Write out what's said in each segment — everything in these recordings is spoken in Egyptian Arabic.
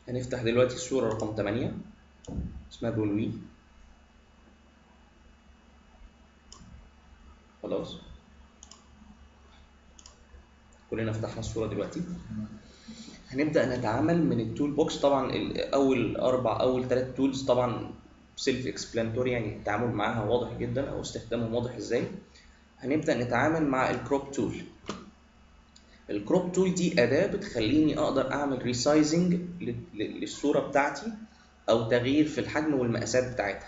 هنفتح دلوقتي الصورة رقم 8 اسمها بولوي خلاص كلنا فتحنا الصورة دلوقتي هنبدأ نتعامل من التول بوكس طبعا ال- أول أربع أول ثلاث تولز طبعا سيلف اكسبلانتوري يعني التعامل معاها واضح جدا أو استخدامهم واضح إزاي هنبدأ نتعامل مع الكروب تول الكروب تول دي أداة بتخليني أقدر أعمل ريسايزنج للصورة بتاعتي أو تغيير في الحجم والمقاسات بتاعتها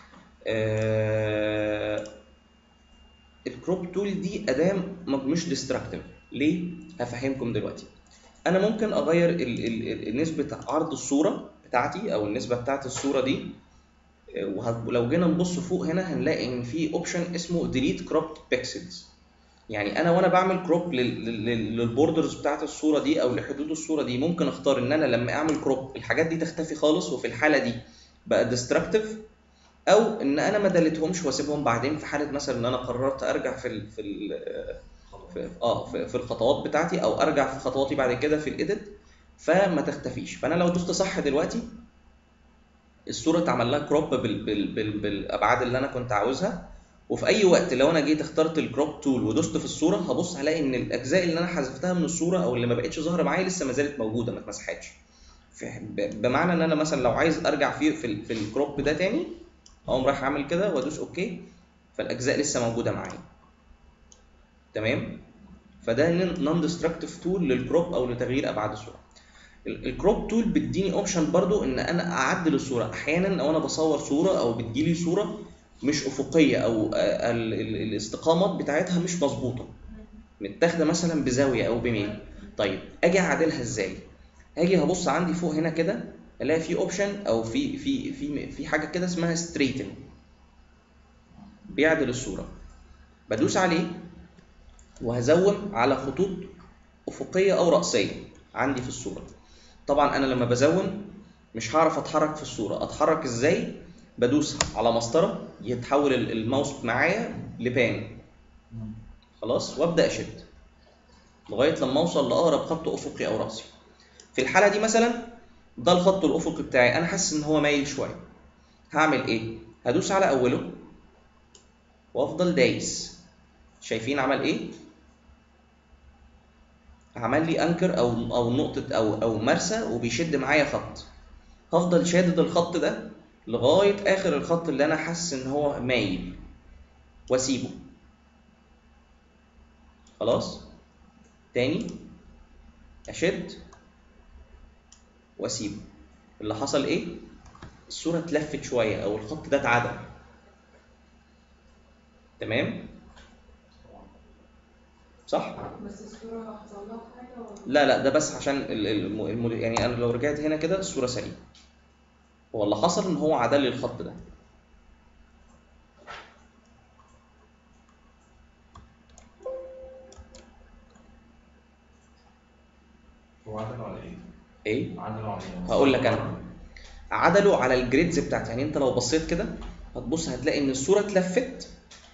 آه، الكروب تول دي أداة م- مش ديستراكتيف ليه؟ هفهمكم دلوقتي أنا ممكن أغير ال- ال- ال- نسبة عرض الصورة بتاعتي أو النسبة بتاعت الصورة دي آه، وه- ولو جينا نبص فوق هنا هنلاقي إن في أوبشن اسمه delete cropped pixels يعني انا وانا بعمل كروب للبوردرز بتاعت الصوره دي او لحدود الصوره دي ممكن اختار ان انا لما اعمل كروب الحاجات دي تختفي خالص وفي الحاله دي بقى ديستراكتيف او ان انا ما دلتهمش واسيبهم بعدين في حاله مثلا ان انا قررت ارجع في ال في ال في اه في, في الخطوات بتاعتي او ارجع في خطواتي بعد كده في الايديت فما تختفيش فانا لو دوست صح دلوقتي الصوره اتعمل لها كروب بال بال بال بالابعاد اللي انا كنت عاوزها وفي اي وقت لو انا جيت اخترت الكروب تول ودوست في الصوره هبص هلاقي ان الاجزاء اللي انا حذفتها من الصوره او اللي ما بقتش ظاهره معايا لسه ما زالت موجوده ما اتمسحتش في- ب- بمعنى ان انا مثلا لو عايز ارجع في في, ال- في الكروب ده تاني اقوم رايح اعمل كده وادوس اوكي فالاجزاء لسه موجوده معايا تمام فده نون ديستركتيف تول للكروب او لتغيير ابعاد الصوره ال- الكروب تول بتديني اوبشن برضو ان انا اعدل الصوره احيانا لو انا بصور صوره او بتجيلي صوره مش افقيه او آه، ال- ال- الاستقامات بتاعتها مش مظبوطه متاخده مثلا بزاويه او بميل طيب اجي اعدلها ازاي هاجي هبص عندي فوق هنا كده الاقي في اوبشن او في في في في حاجه كده اسمها ستريتن بيعدل الصوره بدوس عليه وهزوم على خطوط افقيه او راسيه عندي في الصوره طبعا انا لما بزوم مش هعرف اتحرك في الصوره اتحرك ازاي بدوس على مسطره يتحول ال- الماوس معايا لبان خلاص وابدا اشد لغايه لما اوصل لاقرب خط افقي او راسي في الحاله دي مثلا ده الخط الافقي بتاعي انا حاسس ان هو مايل شويه هعمل ايه هدوس على اوله وافضل دايس شايفين عمل ايه عمل لي انكر او او نقطه او او مرسى وبيشد معايا خط هفضل شادد الخط ده لغايه اخر الخط اللي انا حاسس ان هو مايل واسيبه خلاص تاني اشد واسيبه اللي حصل ايه الصوره اتلفت شويه او الخط ده اتعدل تمام صح بس الصورة حصل لها حاجة ولا؟ لا لا ده بس عشان ال- الم- الم- يعني انا لو رجعت هنا كده الصوره سليمه هو اللي حصل ان هو عدل لي الخط ده هو عدلوا على ايه؟ ايه عدلوا على ايه؟ هقول لك انا عدلوا على الجريدز بتاعتي يعني انت لو بصيت كده هتبص هتلاقي ان الصوره اتلفت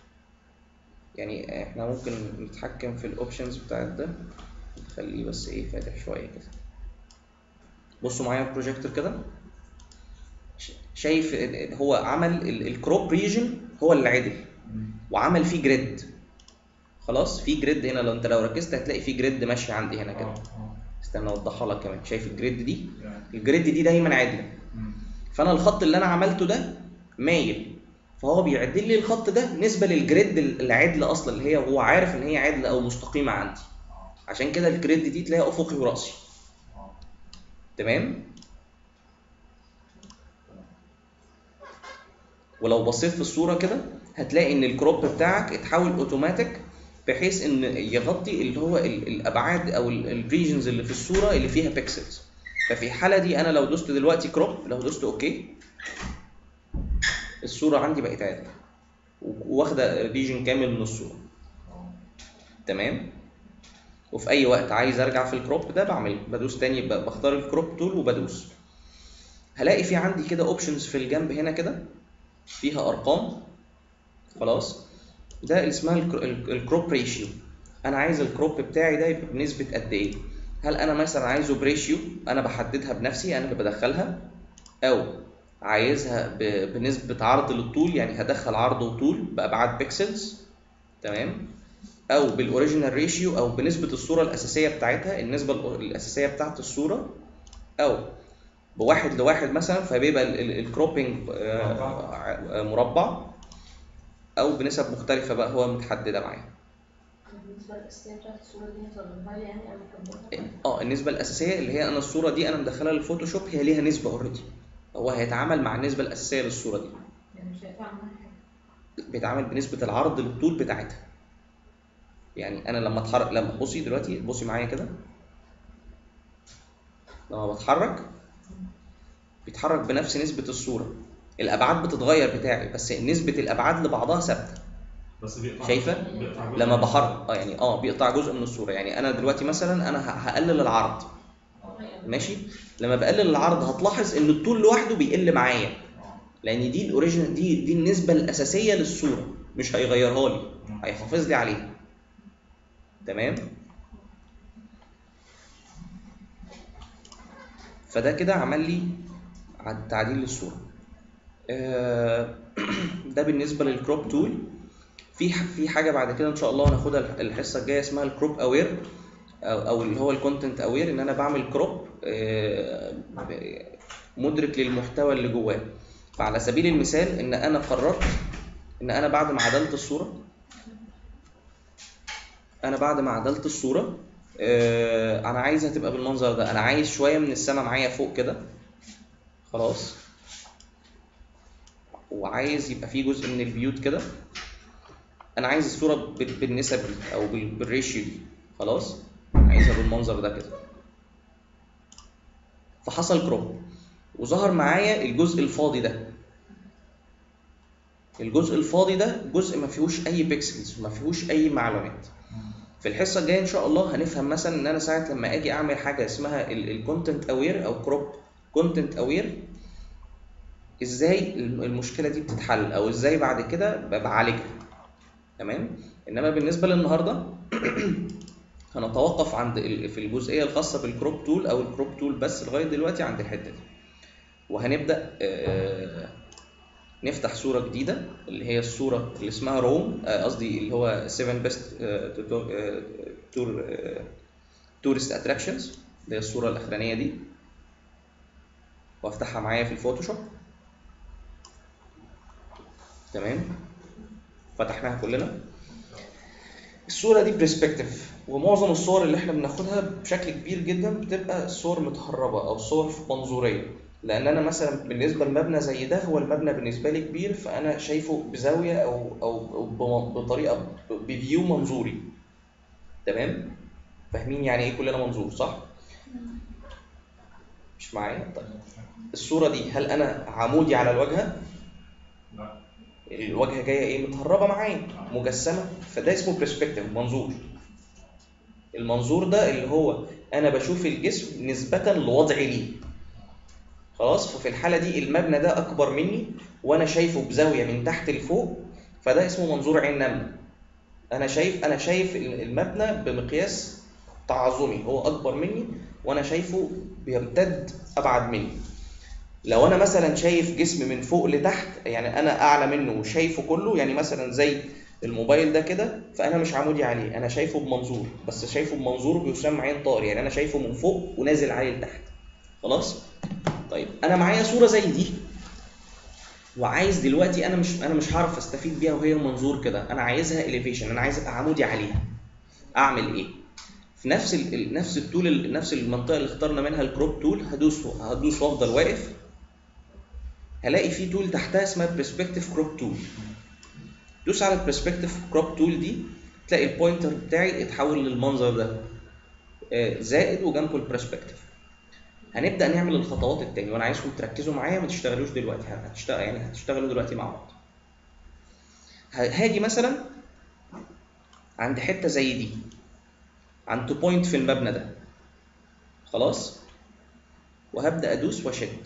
يعني احنا ممكن نتحكم في الاوبشنز بتاعت ده نخليه بس ايه فاتح شويه كده بصوا معايا البروجيكتور كده ش- شايف ال- هو عمل الكروب ريجن هو اللي عدل وعمل فيه جريد خلاص في جريد هنا لو انت لو ركزت هتلاقي في جريد ماشي عندي هنا كده اه اه استنى اوضحها لك كمان شايف الجريد دي يعني الجريد دي دايما عادله مم. فانا الخط اللي انا عملته ده مايل فهو بيعدل لي الخط ده نسبه للجريد العدل اصلا اللي هي هو عارف ان هي عدله او مستقيمه عندي اه عشان كده الجريد دي تلاقيها افقي وراسي اه تمام ولو بصيت في الصوره كده هتلاقي ان الكروب بتاعك اتحول اوتوماتيك بحيث ان يغطي اللي هو ال- الابعاد او الريجنز اللي في الصوره اللي فيها بيكسلز ففي الحاله دي انا لو دوست دلوقتي كروب لو دوست اوكي الصوره عندي بقت عادله و- واخده ريجن كامل من الصوره اه تمام وفي اي وقت عايز ارجع في الكروب ده بعمل بدوس تاني ب- بختار الكروب تول وبدوس هلاقي في عندي كده اوبشنز في الجنب هنا كده فيها ارقام خلاص ده اللي اسمها الكروب ريشيو انا عايز الكروب بتاعي ده يبقى بنسبه قد ايه هل انا مثلا عايزه بريشيو انا بحددها بنفسي انا اللي بدخلها او عايزها ب- بنسبة عرض للطول يعني هدخل عرض وطول بأبعاد بيكسلز تمام او بالاوريجينال ريشيو او بنسبة الصورة الأساسية بتاعتها النسبة الأ- الأساسية بتاعت الصورة او بواحد لواحد مثلا فبيبقى الكروبنج مربع او بنسب مختلفة بقى هو متحددة معايا بالنسبة للأساسية بتاعت الصورة دي هتظبطها لي يعني أو مكبرها اه النسبة الأساسية اللي هي أنا الصورة دي أنا مدخلها للفوتوشوب هي ليها نسبة اوريدي هو هيتعامل مع النسبة الأساسية للصورة دي يعني مش هينفع معاها حاجة بيتعامل بنسبة العرض للطول بتاعتها يعني أنا لما أتحرك لما بصي دلوقتي بصي معايا كده لما بتحرك بيتحرك بنفس نسبة الصورة الأبعاد بتتغير بتاعي بس نسبة الأبعاد لبعضها ثابتة بس بيقطع شايفة؟ بيقطع جزء لما من بحرك اه يعني اه بيقطع جزء من الصورة يعني أنا دلوقتي مثلا أنا ه- هقلل العرض ماشي لما بقلل العرض هتلاحظ ان الطول لوحده بيقل معايا اه لان دي الاوريجينال دي دي النسبه الاساسيه للصوره مش هيغيرها لي هيحافظ لي عليها تمام فده كده عمل لي عد- تعديل للصوره آه، ده بالنسبه للكروب تول في ح- في حاجه بعد كده ان شاء الله هناخدها الحصه الجايه اسمها الكروب اوير او او اللي هو الكونتنت اوير ان انا بعمل كروب مدرك للمحتوى اللي جواه فعلى سبيل المثال ان انا قررت ان انا بعد ما عدلت الصوره انا بعد ما عدلت الصوره آه، انا عايزها تبقى بالمنظر ده انا عايز شويه من السما معايا فوق كده خلاص وعايز يبقى فيه جزء من البيوت كده انا عايز الصوره بال- بالنسب دي او بال- بالريشيو دي خلاص عايزها بالمنظر ده كده فحصل كروب وظهر معايا الجزء الفاضي ده الجزء الفاضي ده جزء ما فيهوش اي بيكسلز ما فيهوش اي معلومات في الحصه الجايه ان شاء الله هنفهم مثلا ان انا ساعه لما اجي اعمل حاجه اسمها الكونتنت اوير او كروب كونتنت اوير ازاي الم- المشكله دي بتتحل او ازاي بعد كده ب- بعالجها تمام انما بالنسبه للنهارده هنتوقف عند ال- في الجزئيه الخاصه بالكروب تول او الكروب تول بس لغايه دلوقتي عند الحته دي وهنبدا آه، نفتح صوره جديده اللي هي الصوره اللي اسمها روم آه، قصدي اللي هو 7 بيست تور تورست اتراكشنز اللي هي الصوره الاخرانيه دي وافتحها معايا في الفوتوشوب تمام فتحناها كلنا الصورة دي برسبكتيف ومعظم الصور اللي احنا بناخدها بشكل كبير جدا بتبقى صور متهربة أو صور منظورية لأن أنا مثلا بالنسبة لمبنى زي ده هو المبنى بالنسبة لي كبير فأنا شايفه بزاوية أو أو بم- بطريقة بفيو منظوري تمام؟ فاهمين يعني إيه كلنا منظور صح؟ مش معايا؟ طيب الصورة دي هل أنا عمودي على الواجهة؟ لا الواجهه جايه ايه متهربه معايا مجسمه فده اسمه برسبكتيف منظور المنظور ده اللي هو انا بشوف الجسم نسبه لوضعي ليه خلاص ففي الحاله دي المبنى ده اكبر مني وانا شايفه بزاويه من تحت لفوق فده اسمه منظور عين نمله انا شايف انا شايف المبنى بمقياس تعظمي هو اكبر مني وانا شايفه بيمتد ابعد مني لو انا مثلا شايف جسم من فوق لتحت يعني انا اعلى منه وشايفه كله يعني مثلا زي الموبايل ده كده فانا مش عمودي عليه انا شايفه بمنظور بس شايفه بمنظور بيسمى عين طار يعني انا شايفه من فوق ونازل عليه لتحت خلاص طيب انا معايا صوره زي دي وعايز دلوقتي انا مش انا مش هعرف استفيد بيها وهي منظور كده انا عايزها اليفيشن انا عايز ابقى عمودي عليها اعمل ايه في نفس ال... ال- نفس التول ال- نفس المنطقه اللي اخترنا منها الكروب تول هدوس هدوس وافضل واقف هلاقي في تول تحتها اسمها برسبكتيف كروب تول دوس على البرسبكتيف كروب تول دي تلاقي البوينتر بتاعي اتحول للمنظر ده آه، زائد وجنبه البرسبكتيف هنبدا نعمل الخطوات التانية وانا عايزكم تركزوا معايا ما تشتغلوش دلوقتي هتشتغل يعني هتشتغلوا دلوقتي مع بعض ه- هاجي مثلا عند حته زي دي عند بوينت في المبنى ده خلاص وهبدا ادوس واشد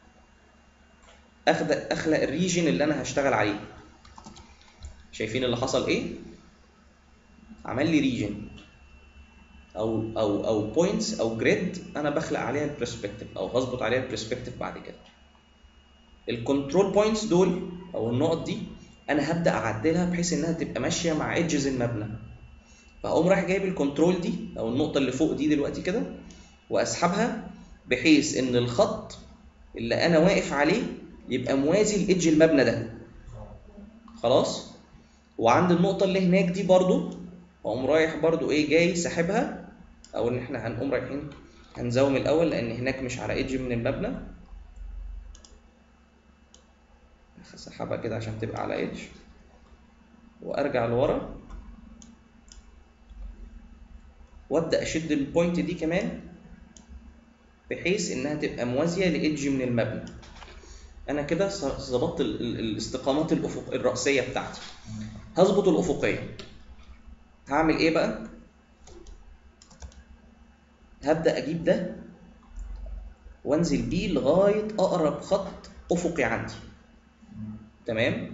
اخد اخلق الريجن اللي انا هشتغل عليه شايفين اللي حصل ايه عمل لي ريجن او او او بوينتس او جريد انا بخلق عليها البرسبكتيف او هظبط عليها البرسبكتيف بعد كده الكنترول بوينتس دول او النقط دي انا هبدا اعدلها بحيث انها تبقى ماشيه مع ايدجز المبنى فاقوم رايح جايب الكنترول دي او النقطه اللي فوق دي دلوقتي كده واسحبها بحيث ان الخط اللي انا واقف عليه يبقى موازي لايدج المبنى ده خلاص وعند النقطه اللي هناك دي برضو اقوم رايح برضو ايه جاي ساحبها او ان احنا هنقوم رايحين هنزوم الاول لان هناك مش على ايدج من المبنى اسحبها كده عشان تبقى على ايدج وارجع لورا وابدا اشد البوينت دي كمان بحيث انها تبقى موازيه لايدج من المبنى انا كده ظبطت ال- ال- الاستقامات الافق الراسيه بتاعتي هظبط الافقيه هعمل ايه بقى هبدا اجيب ده وانزل بيه لغايه اقرب خط افقي عندي تمام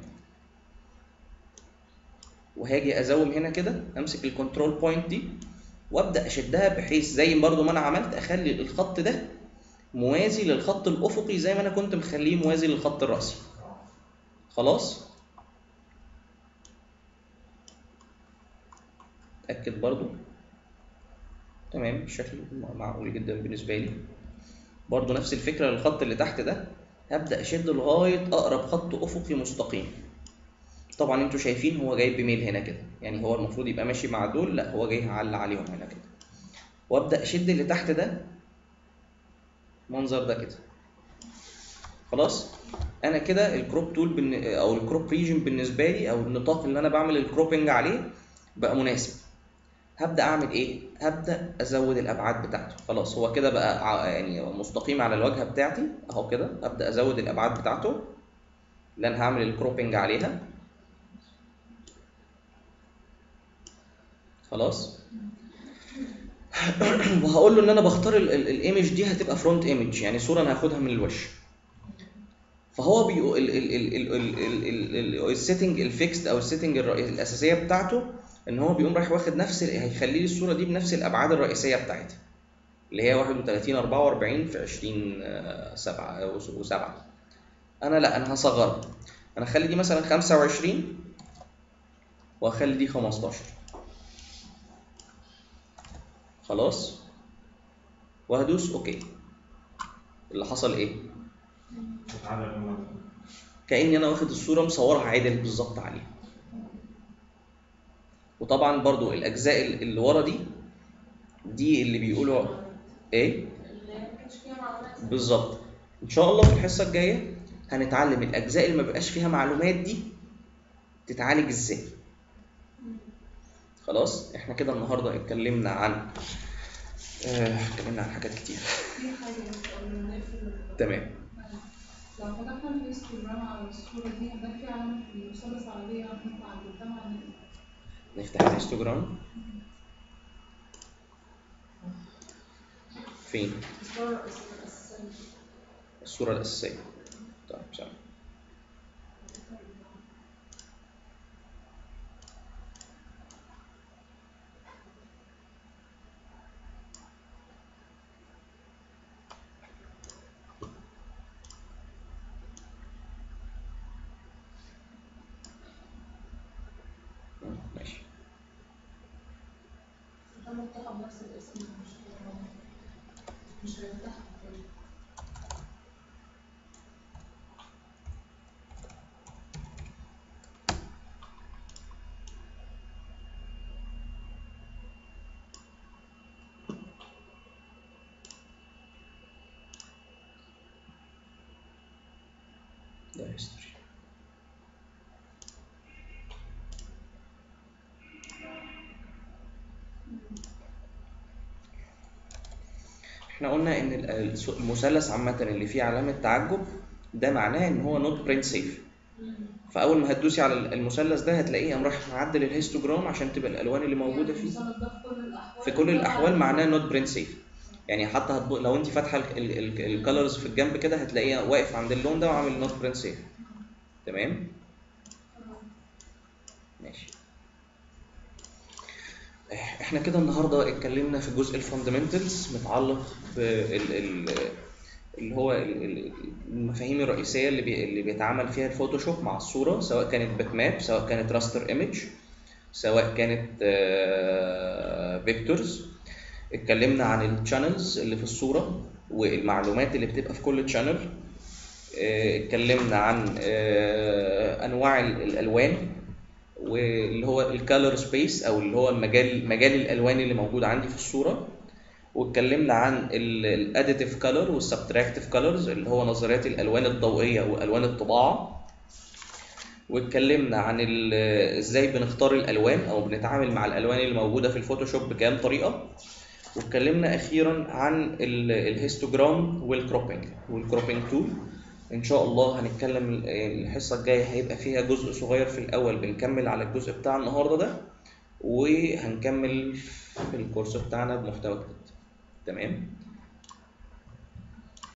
وهاجي ازوم هنا كده امسك الكنترول بوينت دي وابدا اشدها بحيث زي برضو ما انا عملت اخلي الخط ده موازي للخط الافقي زي ما انا كنت مخليه موازي للخط الراسي خلاص اتاكد برضو تمام الشكل معقول جدا بالنسبه لي برضو نفس الفكره للخط اللي تحت ده هبدا اشد لغايه اقرب خط افقي مستقيم طبعا انتوا شايفين هو جايب بميل هنا كده يعني هو المفروض يبقى ماشي مع دول لا هو جاي هعلق عليهم هنا كده وابدا اشد اللي تحت ده المنظر ده كده خلاص انا كده الكروب تول بالن... او الكروب ريجن بالنسبه لي او النطاق اللي انا بعمل الكروبنج عليه بقى مناسب هبدا اعمل ايه هبدا ازود الابعاد بتاعته خلاص هو كده بقى ع- يعني مستقيم على الواجهه بتاعتي اهو كده ابدا ازود الابعاد بتاعته اللي انا هعمل الكروبنج عليها خلاص وهقول له ان انا بختار الايمج دي هتبقى فرونت ايمج يعني صوره انا هاخدها من الوش فهو بيقول السيتنج الفيكست او السيتنج الاساسيه بتاعته ان هو بيقوم رايح واخد نفس ال- هيخلي لي الصوره دي بنفس الابعاد الرئيسيه بتاعتها اللي هي 31 44 في 20 7 و7 انا لا انا هصغرها انا هخلي دي مثلا 25 واخلي دي 15 خلاص وهدوس اوكي اللي حصل ايه تعالى نقول كاني انا واخد الصوره مصورها عادل بالظبط عليها وطبعا برضو الاجزاء اللي ورا دي دي اللي بيقولوا ايه اللي ما كانش فيها معلومات بالظبط ان شاء الله في الحصه الجايه هنتعلم الاجزاء اللي ما بقاش فيها معلومات دي تتعالج ازاي خلاص احنا كده النهارده اتكلمنا عن آه، اتكلمنا عن حاجات كتير في حاجة بس قبل ما نقفل تمام لو فتحنا الهيستوجرام على الصورة دي هنلاقي في علامة مثلث عربية هنطلع على قدام عن نفتح الانستجرام فين الصورة الرئيسية الأساسية الصوره الاساسيه طيب ثانيه مم، ماشي ده مفتوحة بنفس الاسم مش مش هيفتحها تاني. ده هيستوري احنا قلنا ان ال- الس- المثلث عامة اللي فيه علامة تعجب ده معناه ان هو نوت برنت سيف فاول ما هتدوسي على ال- المثلث ده هتلاقيه قام راح معدل الهيستوجرام عشان تبقى الالوان اللي موجودة فيه المثلث ده في كل الأحوال في كل الاحوال معناه نوت برنت سيف يعني حتى هتبق لو انت فاتحه الكالرز في الجنب كده هتلاقيه واقف عند اللون ده وعامل نوت برنت سيف تمام ماشي احنا كده النهارده اتكلمنا في جزء الفاندمنتالز متعلق بال ال- اللي هو ال- ال- المفاهيم الرئيسيه اللي بي اللي بيتعامل فيها الفوتوشوب مع الصوره سواء كانت بيت ماب سواء كانت راستر ايمج سواء كانت فيكتورز اتكلمنا عن الشانلز اللي في الصوره والمعلومات اللي بتبقى في كل شانل اتكلمنا عن آه، انواع ال- الالوان واللي هو الكالر سبيس او اللي هو المجال مجال الالوان اللي موجود عندي في الصوره واتكلمنا عن الاديتيف كالر والسبتراكتيف كالرز اللي هو نظريات الالوان الضوئيه والوان الطباعه واتكلمنا عن ال- ازاي بنختار الالوان او بنتعامل مع الالوان اللي موجوده في الفوتوشوب بكام طريقه واتكلمنا اخيرا عن ال- الهيستوجرام والكروبينج والكروبينج تول ان شاء الله هنتكلم الحصه الجايه هيبقى فيها جزء صغير في الاول بنكمل على الجزء بتاع النهارده ده وهنكمل في الكورس بتاعنا بمحتوى جديد تمام